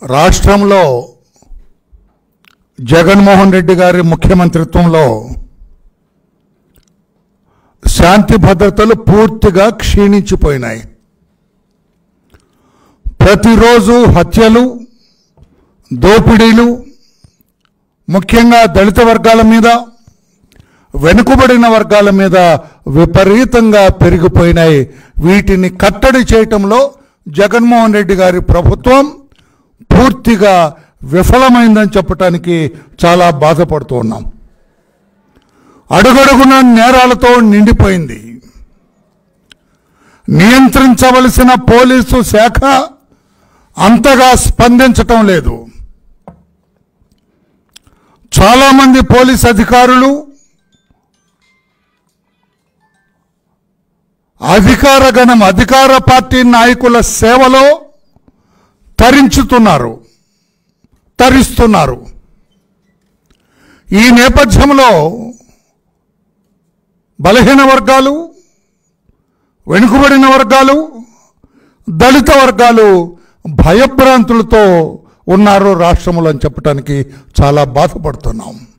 రాష్ట్రంలో జగన్మోహన్ రెడ్డి గారి ముఖ్యమంత్రిత్వంలో శాంతి భద్రతలు పూర్తిగా క్షీణించిపోయినాయి ప్రతిరోజు హత్యలు దోపిడీలు ముఖ్యంగా దళిత వర్గాల మీద వెనుకబడిన వర్గాల మీద విపరీతంగా పెరిగిపోయినాయి వీటిని కట్టడి చేయటంలో జగన్మోహన్ రెడ్డి గారి ప్రభుత్వం పూర్తిగా విఫలమైందని చెప్పటానికి చాలా బాధపడుతూ ఉన్నాం అడుగడుగున నేరాలతో నిండిపోయింది నియంత్రించవలసిన పోలీసు శాఖ అంతగా స్పందించటం లేదు చాలామంది పోలీస్ అధికారులు అధికార గణం అధికార పార్టీ నాయకుల సేవలో తరించుతున్నారు తరిస్తున్నారు ఈ నేపథ్యంలో బలహీన వర్గాలు వెనుకబడిన వర్గాలు దళిత వర్గాలు భయభ్రాంతులతో ఉన్నారు రాష్ట్రంలో అని చెప్పడానికి చాలా బాధపడుతున్నాం